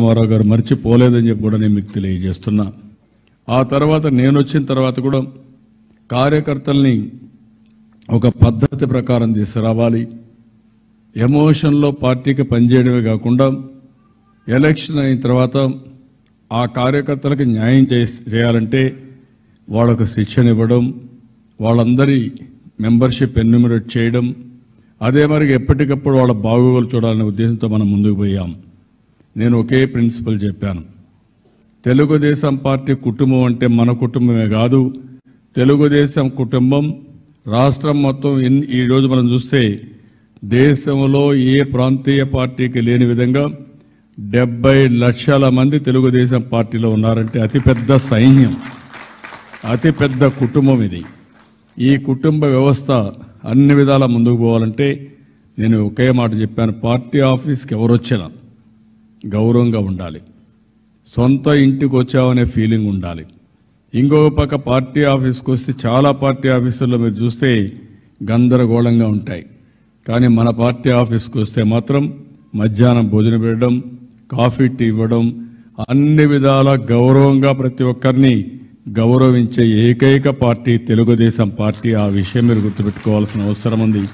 రామారావు గారు మర్చిపోలేదని చెప్పి కూడా నేను మీకు తెలియజేస్తున్నా ఆ తర్వాత నేను వచ్చిన తర్వాత కూడా కార్యకర్తల్ని ఒక పద్ధతి ప్రకారం తీసుకురావాలి ఎమోషన్లో పార్టీకి పనిచేయడమే కాకుండా ఎలక్షన్ అయిన తర్వాత ఆ కార్యకర్తలకు న్యాయం చే- చేయాలంటే వాళ్ళకు శిక్షణ ఇవ్వడం వాళ్ళందరి మెంబర్షిప్ ఎన్యూమరేట్ చేయడం అదే మరి ఎప్పటికప్పుడు వాళ్ళ బాగోగులు చూడాలనే ఉద్దేశంతో మనం ముందుకు పోయాం నేను ఒకే ప్రిన్సిపల్ చెప్పాను తెలుగుదేశం పార్టీ కుటుంబం అంటే మన కుటుంబమే కాదు తెలుగుదేశం కుటుంబం రాష్ట్రం మొత్తం ఇన్- ఈ రోజు మనం చూస్తే దేశంలో ఏ ప్రాంతీయ పార్టీకి లేని విధంగా డెబ్బై లక్షల మంది తెలుగుదేశం పార్టీలో ఉన్నారంటే అతిపెద్ద సైన్యం అతిపెద్ద కుటుంబం ఇది ఈ కుటుంబ వ్యవస్థ అన్ని విధాల ముందుకు పోవాలంటే నేను ఒకే మాట చెప్పాను పార్టీ ఆఫీస్కి ఎవరు వచ్చినా గౌరవంగా ఉండాలి సొంత ఇంటికి వచ్చామనే ఫీలింగ్ ఉండాలి ఇంకొక పక్క పార్టీ ఆఫీస్కి వస్తే చాలా పార్టీ ఆఫీసుల్లో మీరు చూస్తే గందరగోళంగా ఉంటాయి కానీ మన పార్టీ ఆఫీస్కి వస్తే మాత్రం మధ్యాహ్నం భోజనం పెట్టడం కాఫీ టీ ఇవ్వడం అన్ని విధాల గౌరవంగా ప్రతి ఒక్కరిని గౌరవించే ఏకైక పార్టీ తెలుగుదేశం పార్టీ ఆ విషయం మీరు గుర్తుపెట్టుకోవాల్సిన అవసరం ఉంది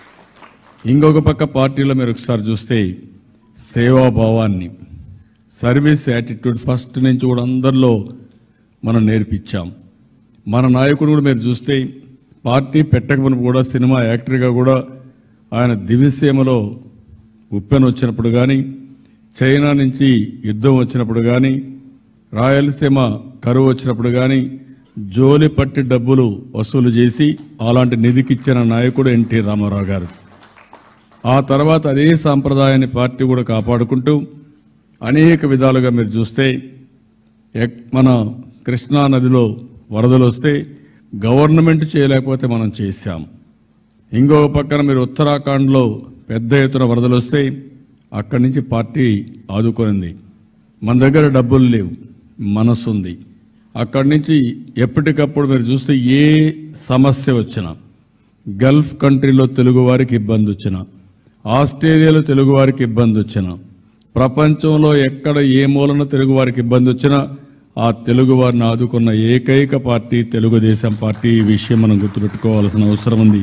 ఇంకొక పక్క పార్టీలో మీరు ఒకసారి చూస్తే సేవాభావాన్ని సర్వీస్ యాటిట్యూడ్ ఫస్ట్ నుంచి కూడా అందరిలో మనం నేర్పించాం మన నాయకుడు కూడా మీరు చూస్తే పార్టీ పెట్టకమునుపు కూడా సినిమా యాక్టర్గా కూడా ఆయన దివిసీమలో ఉప్పెన వచ్చినప్పుడు కానీ చైనా నుంచి యుద్ధం వచ్చినప్పుడు కానీ రాయలసీమ కరువు వచ్చినప్పుడు కానీ జోలి పట్టి డబ్బులు వసూలు చేసి అలాంటి నిధికిచ్చిన నాయకుడు ఎన్టీ రామారావు గారు ఆ తర్వాత అదే సాంప్రదాయాన్ని పార్టీ కూడా కాపాడుకుంటూ అనేక విధాలుగా మీరు చూస్తే ఎక్- మన కృష్ణా నదిలో వరదలు వస్తే గవర్నమెంట్ చేయలేకపోతే మనం చేశాం ఇంకొక పక్కన మీరు ఉత్తరాఖండ్లో పెద్ద ఎత్తున వరదలు వస్తే అక్కడి నుంచి పార్టీ ఆదుకొనింది మన దగ్గర డబ్బులు లేవు మనసు ఉంది అక్కడి నుంచి ఎప్పటికప్పుడు మీరు చూస్తే ఏ సమస్య వచ్చినా గల్ఫ్ కంట్రీలో తెలుగు వారికి ఇబ్బంది వచ్చినా ఆస్ట్రేలియాలో తెలుగు వారికి ఇబ్బంది వచ్చినా ప్రపంచంలో ఎక్కడ ఏ మూలన తెలుగు వారికి ఇబ్బంది వచ్చినా ఆ తెలుగు వారిని ఆదుకున్న ఏకైక పార్టీ తెలుగుదేశం పార్టీ ఈ విషయం మనం గుర్తుపెట్టుకోవాల్సిన అవసరం ఉంది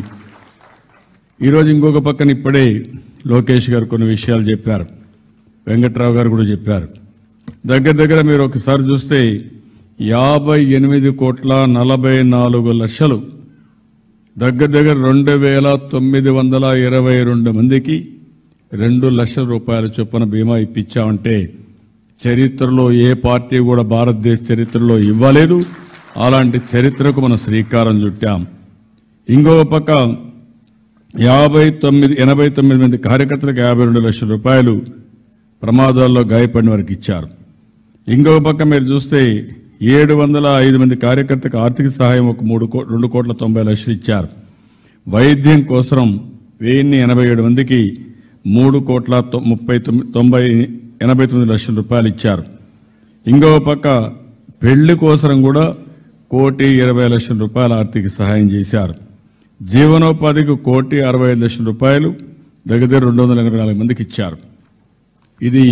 ఈరోజు ఇంకొక పక్కన ఇప్పుడే లోకేష్ గారు కొన్ని విషయాలు చెప్పారు వెంకట్రావు గారు కూడా చెప్పారు దగ్గర దగ్గర మీరు ఒకసారి చూస్తే యాభై ఎనిమిది కోట్ల నలభై నాలుగు లక్షలు దగ్గర దగ్గర రెండు వేల తొమ్మిది వందల ఇరవై రెండు మందికి రెండు లక్షల రూపాయల చొప్పున బీమా ఇప్పించామంటే చరిత్రలో ఏ పార్టీ కూడా భారతదేశ చరిత్రలో ఇవ్వలేదు అలాంటి చరిత్రకు మనం శ్రీకారం చుట్టాం ఇంకొక పక్క యాభై తొమ్మిది ఎనభై తొమ్మిది మంది కార్యకర్తలకు యాభై రెండు లక్షల రూపాయలు ప్రమాదాల్లో గాయపడిన వారికి ఇచ్చారు ఇంకొక పక్క మీరు చూస్తే ఏడు వందల ఐదు మంది కార్యకర్తలకు ఆర్థిక సహాయం ఒక మూడు కో రెండు కోట్ల తొంభై లక్షలు ఇచ్చారు వైద్యం కోసం వెయ్యిన్ని ఎనభై ఏడు మందికి మూడు కోట్ల తొ- ముప్పై తొమ్మిది తొంభై ఎనభై తొమ్మిది లక్షల రూపాయలు ఇచ్చారు ఇంకొక పక్క పెళ్లి కోసం కూడా కోటి ఇరవై లక్షల రూపాయల ఆర్థిక సహాయం చేశారు జీవనోపాధికి కోటి అరవై ఐదు లక్షల రూపాయలు దగ్గర దగ్గర రెండు వందల ఎనభై నాలుగు మందికి ఇచ్చారు ఇది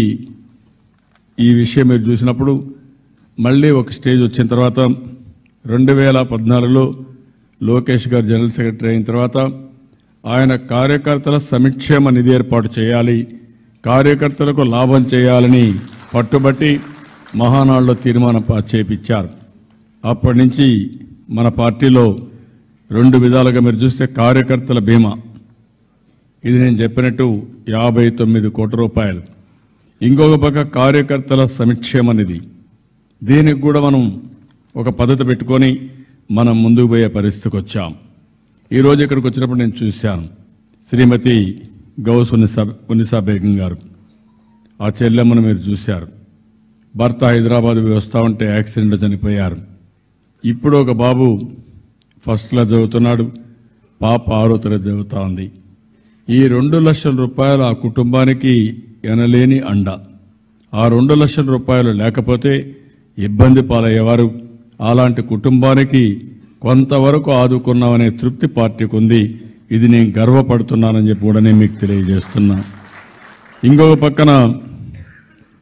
ఈ విషయం మీరు చూసినప్పుడు మళ్ళీ ఒక స్టేజ్ వచ్చిన తర్వాత రెండు వేల పద్నాలుగులో లోకేష్ గారు జనరల్ సెక్రటరీ అయిన తర్వాత ఆయన కార్యకర్తల సంక్షేమ నిధి ఏర్పాటు చేయాలి కార్యకర్తలకు లాభం చేయాలని పట్టుబట్టి మహానాడులో తీర్మానం పా- చేపించారు అప్పటి నుంచి మన పార్టీలో రెండు విధాలుగా మీరు చూస్తే కార్యకర్తల బీమా ఇది నేను చెప్పినట్టు యాభై తొమ్మిది కోట్ల రూపాయలు ఇంకొక పక్క కార్యకర్తల సంక్షేమ నిధి దీనికి కూడా మనం ఒక పద్ధతి పెట్టుకొని మనం ముందుకు పోయే పరిస్థితికి వచ్చాం ఈరోజు ఇక్కడికి వచ్చినప్పుడు నేను చూశాను శ్రీమతి గౌస్ ఉన్నిసా ఉన్నిసా బేగం గారు ఆ చెల్లెమ్మను మీరు చూశారు భర్త హైదరాబాద్ వస్తా ఉంటే యాక్సిడెంట్లో చనిపోయారు ఇప్పుడు ఒక బాబు ఫస్ట్ క్లాస్ చదువుతున్నాడు పాప ఆరో తరగతి చదువుతా ఉంది ఈ రెండు లక్షల రూపాయలు ఆ కుటుంబానికి ఎనలేని అండ ఆ రెండు లక్షల రూపాయలు లేకపోతే ఇబ్బంది పాలయ్యేవారు అలాంటి కుటుంబానికి కొంతవరకు ఆదుకున్నామనే తృప్తి పార్టీకి ఉంది ఇది నేను గర్వపడుతున్నానని చెప్పి కూడా నేను మీకు తెలియజేస్తున్నా ఇంకొక పక్కన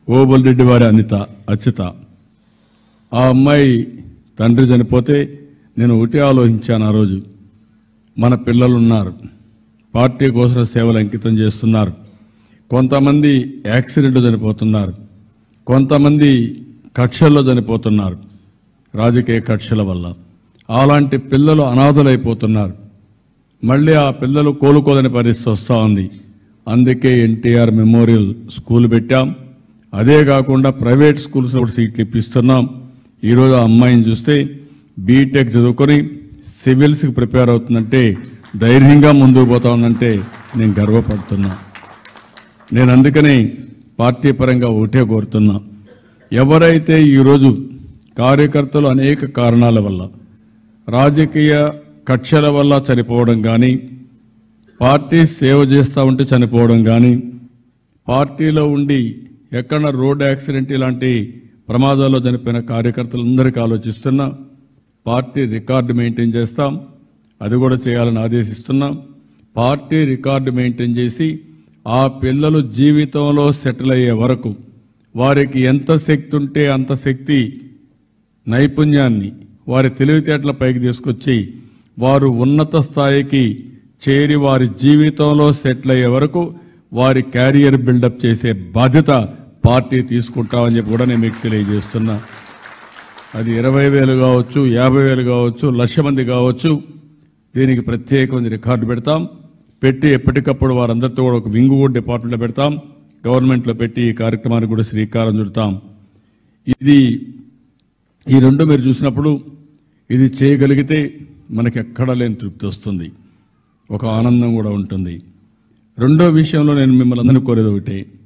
ఓబుల్ రెడ్డి వారి అనిత అచిత ఆ అమ్మాయి తండ్రి చనిపోతే నేను ఒకటి ఆలోచించాను ఆ రోజు మన పిల్లలు ఉన్నారు పార్టీ కోసం సేవలు అంకితం చేస్తున్నారు కొంతమంది యాక్సిడెంట్ చనిపోతున్నారు కొంతమంది కక్షల్లో చనిపోతున్నారు రాజకీయ కక్షల వల్ల అలాంటి పిల్లలు అనాథలైపోతున్నారు మళ్ళీ ఆ పిల్లలు కోలుకోదని పరిస్థితి వస్తూ ఉంది అందుకే ఎన్టీఆర్ మెమోరియల్ స్కూల్ పెట్టాం అదే కాకుండా ప్రైవేట్ స్కూల్స్ కూడా సీట్లు ఇప్పిస్తున్నాం ఈరోజు ఆ అమ్మాయిని చూస్తే బీటెక్ చదువుకొని సివిల్స్కి ప్రిపేర్ అవుతుందంటే ధైర్యంగా ముందుకు పోతా ఉందంటే నేను గర్వపడుతున్నా నేను అందుకని పార్టీ పరంగా ఒకటే కోరుతున్నా ఎవరైతే ఈరోజు కార్యకర్తలు అనేక కారణాల వల్ల రాజకీయ కక్షల వల్ల చనిపోవడం కానీ పార్టీ సేవ చేస్తూ ఉంటే చనిపోవడం కానీ పార్టీలో ఉండి ఎక్కడ రోడ్ యాక్సిడెంట్ ఇలాంటి ప్రమాదాల్లో చనిపోయిన కార్యకర్తలందరికీ ఆలోచిస్తున్నా పార్టీ రికార్డు మెయింటైన్ చేస్తాం అది కూడా చేయాలని ఆదేశిస్తున్నాం పార్టీ రికార్డు మెయింటైన్ చేసి ఆ పిల్లలు జీవితంలో సెటిల్ అయ్యే వరకు వారికి ఎంత శక్తి ఉంటే అంత శక్తి నైపుణ్యాన్ని వారి తెలివితేటల పైకి తీసుకొచ్చి వారు ఉన్నత స్థాయికి చేరి వారి జీవితంలో సెటిల్ అయ్యే వరకు వారి క్యారియర్ బిల్డప్ చేసే బాధ్యత పార్టీ తీసుకుంటామని చెప్పి కూడా నేను మీకు తెలియజేస్తున్నా అది ఇరవై వేలు కావచ్చు యాభై వేలు కావచ్చు లక్ష మంది కావచ్చు దీనికి ప్రత్యేకమైన రికార్డు పెడతాం పెట్టి ఎప్పటికప్పుడు వారందరితో కూడా ఒక వింగు కూడా డిపార్ట్మెంట్లో పెడతాం గవర్నమెంట్లో పెట్టి ఈ కార్యక్రమానికి కూడా శ్రీకారం చుడతాం ఇది ఈ రెండు మీరు చూసినప్పుడు ఇది చేయగలిగితే మనకి ఎక్కడా లేని తృప్తి వస్తుంది ఒక ఆనందం కూడా ఉంటుంది రెండో విషయంలో నేను మిమ్మల్ని అందరినీ కోరేది ఒకటే